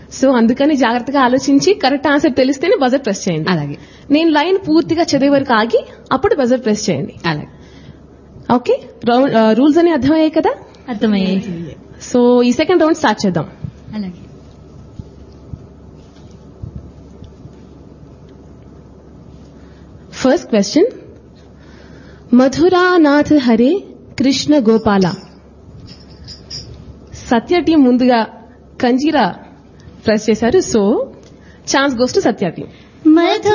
so అందుకని జాగ్రత్తగా ఆలోచించి కరెక్ట్ ఆన్సర్ తెలిస్తేనే బజర్ ప్రెస్ చేయండి అలాగే నేను లైన్ పూర్తిగా చదివే వరకు ఆగి అప్పుడు బజర్ ప్రెస్ చేయండి అలాగే ఓకే రూల్స్ అని అర్థమయ్యాయి కదా అర్థమయ్యాయి సో ఈ సెకండ్ రౌండ్ స్టార్ట్ చేద్దాం అలాగే first question Madhuranath Hare Krishna Gopala Satya team ముందుగా కంజీరా ప్రెస్ చేశారు so chance goes to Satya team Madhu